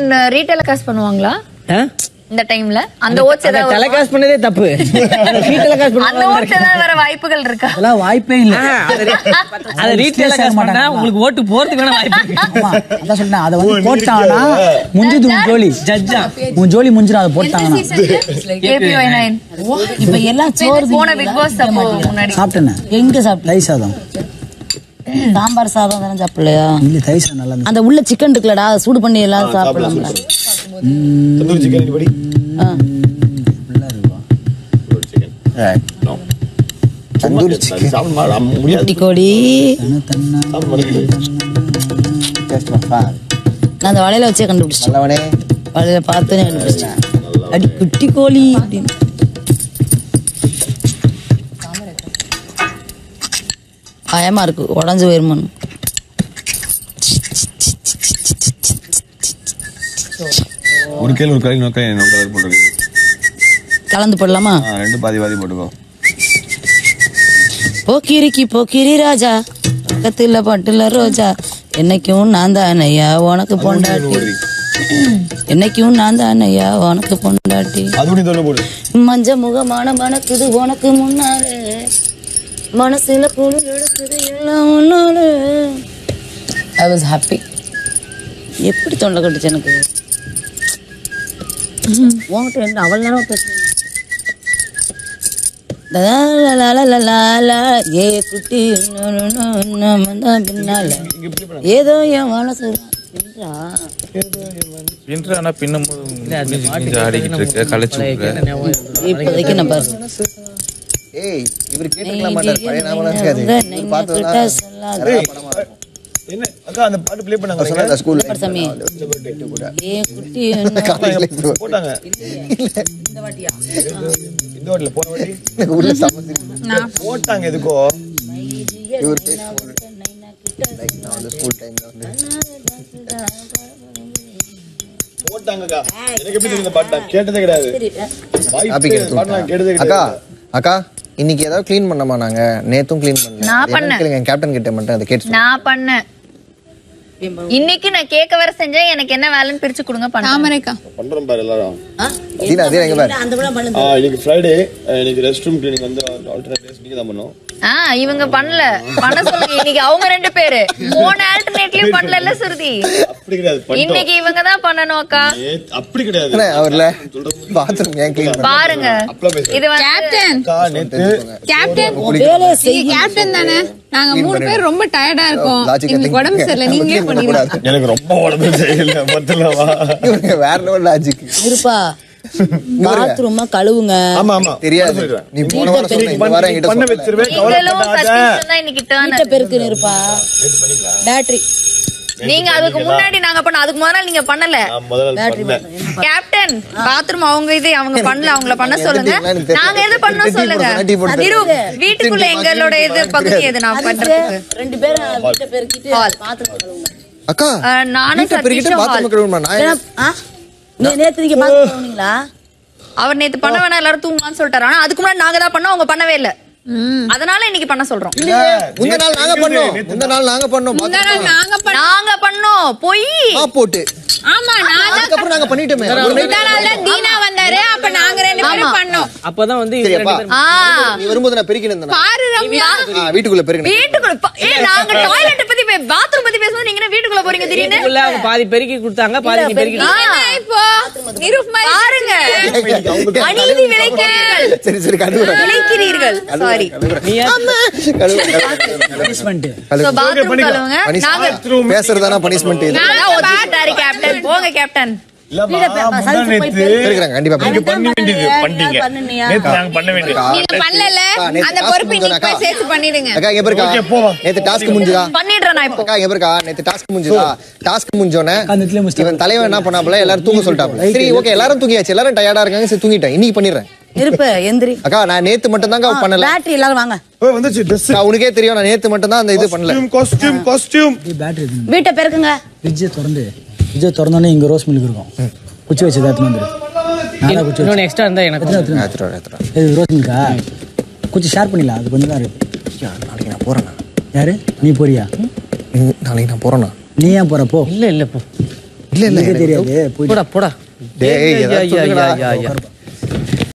ரீட்டைல காசு பண்ணுவாங்களா இந்த டைம்ல அந்த ஓட்ஸ் ஏதாவது டெலகாஸ்ட் பண்ணதே தப்பு டெலகாஸ்ட் அந்த ஓட்ஸ் ஏதாவது வர வாய்ப்புகள் இருக்கா அதெல்லாம் வாய்ப்பே இல்ல அதை ரீட்டைல காசு பண்ணா உங்களுக்கு ஓட்டு போறதுக்கு வேணா வாய்ப்பு இருக்கு ஆமா, அதான் சொன்னேன் அதை வந்து போட்டாங்கன்னா முஞ்சுது உன் ஜோலி ஜட்ஜா உன் ஜோலி முஞ்சிடும் அதை போட்டாங்கன்னா கேபிஒய் நைன் இப்ப எல்லாம் சோறு போன பிக் பாஸ் அப்போ முன்னாடி சாப்பிட்டேன் எங்க சாப்பிட்ட தயிர் சாதம் சாம்பார் சாதம் தானே சாப்பிடலையா இல்ல தயிர் சாதம் நல்லா இருந்துச்சு அந்த உள்ள சிக்கன் இருக்குல்லடா சூடு பண்ணி எல்லாம் சாப்பிடலாம்ல தந்தூரி சிக்கன் படி ஃபுல்லா இருக்குவா தந்தூரி சிக்கன் சாப்பிட முடியாது குட்டி கோழி தன்னா சாப்பிட மாட்டேங்குது நான் அந்த வலையில வச்சே கண்டுபிடிச்சேன் நல்லவனே வலையில பார்த்தோன்னே கண்டுபிடிச்சேன் அடி குட்டி கோழி அப்படின்னு பயமா இருக்கு உடஞ்சு போயிருமான்னு ஒரு கேள்வி ஒரு கறி நோக்க என்ன கலர் போட்டுருக்கு கலந்து போடலாமா ஆ, ரெண்டு பாதி பாதி போட்டுக்கோ போக்கிரிக்கு போக்கிரி ராஜா பக்கத்துல பட்டுல ரோஜா என்னைக்கும் நான் தான் ஐயா உனக்கு பொண்டாட்டி என்னைக்கும் நான் தான் ஐயா உனக்கு பொண்டாட்டி அது நீ தொல்லை போடு மஞ்ச முகமான மணக்குது உனக்கு முன்னாலே மனசுல குழு எடுக்குது எல்லாம் ஒன்னாலே ஐ வாஸ் ஹாப்பி எப்படி தொண்டை கட்டுச்சு எனக்கு உன்கிட்ட என்ன அவள் நேரம் பேசுறேன் ஏ குட்டி நம்ம தான் பின்னால ஏதோ என் மனசு என்றா பின்ற ஆனா பின்னும் போது கொஞ்சம் ஆடிக்கிட்டு இருக்க களைச்சு விட்ற இப்போதைக்கு நம்ம ஏய் இவர் கேட்டுக்கலாம் மாட்டார் பழைய நாமலாம் இருக்காது இவர் பார்த்து என்ன அக்கா அந்த பாட்டு ப்ளே பண்ணாங்க சொன்னாங்க ஸ்கூல்ல சாமி ஏ குட்டி போட்டாங்க இந்த வாட்டியா இந்த வாட்டில போன வாட்டி உள்ள சமந்து போட்டாங்க எதுக்கோ இவர் நான் வந்து ஸ்கூல் டைம்ல வந்து போட்டாங்கக்கா எனக்கு எப்படி தெரியும் இந்த பாட்டு நான் கேட்டதே கிடையாது வாய்ப்பே இல்லை. பாட்டு நான் கேட்டதே அக்கா கிடையாது அக்கா இன்னைக்கு ஏதாவது க்ளீன் பண்ணமா நாங்க நேத்தும் க்ளீன் பண்ணல நான் என்னன்னு பண்ணேன். கேளுங்க என் கேப்டன் கிட்ட மட்டும் அதை கேட்டு நான் பண்ணேன் இன்னைக்கு நான் கேட்க வர செஞ்சேன் எனக்கு என்ன வேலைன்னு பிரிச்சு கொடுங்க பண்ண தாமரைக்கா பண்றோம் பாரு எல்லாரும் சீனா அதே எங்க பாரு அந்த படம் பண்ணு ஆ, இன்னைக்கு ஃப்ரைடே இன்னைக்கு ரெஸ்ட் ரூம் கிளீனிங் வந்து ஆல்டர்னேட் டேஸ் நீங்க தான் பண்ணோம் ஆ இவங்க பண்ணல பண்ண சொல்லுங்க இன்னைக்கு அவங்க ரெண்டு பேரு போன ஆல்டர்னேட்லயும் பண்ணல சுருதி அப்படி கிடையாது பண்ணிட்டோம் இன்னைக்கு இவங்க தான் பண்ணணும் அக்கா நேத்து- அப்படி கிடையாது அண்ணே, அவர்ல பாத்ரூம் ஏன் க்ளீன் பாருங்க அப்பலாம் பேசுறேன் இது வந்து கேப்டன் அக்கா நேத்து கேப்டன் நீங்க கேப்டன் தானே நாங்க மூணு பேர் ரொம்ப டயர்டா இருக்கோம் Logic எங்களுக்கு உடம்பு சரியில்லை நீங்களே பண்ணிடுங்க எனக்கு ரொம்ப உடம்பு சரியில்லை பத்தலவா இவனுங்க வேற லெவல் லாஜிக் இருப்பா பாத்ரூமா கழுவுங்க ஆமா ஆமா தெரியாது நீ போன வாரம் சொன்ன இந்த வாரம் என்கிட்ட பண்ண சொல்லல. வச்சிருவேன் நீங்களும் கவலைப்படாத சதீஷும் தான் இன்னைக்கு turn வீட்டை பெருக்குன்னு இருப்பா பேட்டரி நீங்க அதுக்கு முன்னாடி நாங்க பண்ண அதுக்கு முதல்ல நீங்க பண்ணல நான் முதல்ல பண்ணேன் கேப்டன் பாத்ரூம் அவங்க இது அவங்க பண்ணல அவங்கள பண்ண சொல்லுங்க எனக்கு தெரியல. நாங்க எது பண்ண டீ சொல்லுங்க போட்டு டீ போட்டு இரு, வீட்டுக்குள்ள எங்களோட இது பகுதி எது நான் பண்றதுக்கு ரெண்டு பேரும் வீட்டை பெருக்கிட்டு பாத்ரூம் கழுவுங்க அக்கா அஹ், நானும் வீட்டை பெருக்கிட்டு சதீஷும் பாத்ரூம் hall. கழுவணுமா நான் ஏன்னா, ஆ? நீ நேத்து நீங்க பாத்ரூம் கழுவுனீங்களா அவர் நேத்து பண்ண வேணாம் எல்லாரும் தூங்கலாம்னு சொல்லிட்டாரு ஆனா அதுக்கு முன்னாடி நாங்க தான் பண்ணோம் அவங்க பண்ணவே இல்ல அதனால இன்னைக்கு பண்ண சொல்றோம் முந்த நாள் நாங்க பண்ணோம் முந்த நாள் நாங்க பண்ணோம் bathroom நாங்க பண்ண நாங்க பண்ணோம் பொய் ஆ போட்டு ஆமா நான் அதுக்கப்புறம் நாங்க பண்ணிட்டோமே ஒரு night முந்தா நாள் தான் தீனா வந்தாரு அப்ப நாங்க ரெண்டு பேரும் பண்ணோம் அப்பதான் வந்து இவங்க சரியாப்பா ரெண்டு பேரும் ஆ நீ வரும்போது நான் பெருக்கிட்டு இருந்தேன் பாரு ரம்யா வீட்டுக்குள்ள பெருக்கினேன் வீட்டுக்குள்ள ப- ஏ நாங்க டாய்லெட் பத்தி பாத்ரூம் பத்தி பேசும்போது நீங்க என்ன வீட்டுக்குள்ள போறீங்க திடீர்னு வீட்டுக்குள்ள அவங்க பாதி பெருக்கி கொடுத்தாங்க பாதி நீ பெருக்கி ஆ, என்ன இப்போ நிரூப் மாதிரி பாருங்க அநீதி விளைக்கிறீர்கள் சரி சரி கழுவுறேன் விளைக்கிறீர்கள் சாரி நீ ஏன் பனிஷ்மெண்ட் சோ பாத்ரூம் கழுவுங்க நாங்க பேசுறதானா பனிஷ்மெண்ட் இது அதான் ஒத்துக்கிட்டாரு கேப்டன் போங்க கேப்டன் இல்லம்மா முந்தா நேத்து பெருக்கிறாங்க கண்டிப்பா நீங்க பெருக்கிறேன். பண்ண வேண்டியது பண்ணீங்க நேத்து நாங்க பண்ண வேண்டியது நீங்க பண்ணல அக்கா, நேத்து அந்த task பொறுப்பு இன்னைக்கு முடிஞ்சதாக்கா? போய் சேர்த்து பண்ணிடுங்க அக்கா இங்க பெருக்கா Okay, போவா. நேத்து டாஸ்க் முடிஞ்சதா பண்ணிடுறேன் நான் இப்போ அக்கா இங்க பெருக்கா நேத்து டாஸ்க் முடிஞ்சதா டாஸ்க் முடிஞ்சோனே அந்த இடத்துல முடிச்சிட்டா. இவன் தலைவன் என்ன பண்ணாப்புல எல்லாரும் தூங்க சொல்லிட்டாப்புல சரி ஓகே எல்லாரும் தூங்கியாச்சு எல்லாரும் டயர்டா இருக்காங்க சரி தூங்கிட்டேன் இன்னைக்கு பண்ணிடுறேன் இருப்பு எந்திரி அக்கா நான் நேத்து மட்டும் தாங்க பண்ணல பேட்டரி எல்லாரும் வாங்க ஓ வந்துச்சு Dress அக்கா, உனக்கே தெரியும் நான் நேத்து மட்டும் தான் அந்த இது பண்ணல காஸ்டியூம் காஸ்டியூம் பேட்டரி வீட்டை பெருக்குங்க ஃப்ரிட்ஜை திறந்து ஃப்ரிட்ஜை திறந்தோடனே இங்க ரோஸ் மில்க் இருக்கும் குச்சி வச்சு தான் வந்துரு நானா குச்சி வச்சு இன்னொன்னு எக்ஸ்ட்ரா இருந்தா எனக்கு எத்தனை எத்தனை ஏத்துறா, ஏத்துறா. இது ரோஸ் மில்கா குச்சி ஷேர் பண்ணிடலாம் அது கொஞ்சம் தான் இருக்கு ஐயா, நாளைக்கு நான் போறேண்ணா யாரு நீ போறியா ம், நாளைக்கு நான் போறேண்ணா நீ ஏன் போற போ இல்ல இல்ல போ இல்ல இல்ல எனக்கே எனக்கு தெரியாது போயிட்டு போடா போடா டேய், ஐயா, ஏதாவது ஐயா, சொல்லுங்கடா. ஐயா, ஐயா.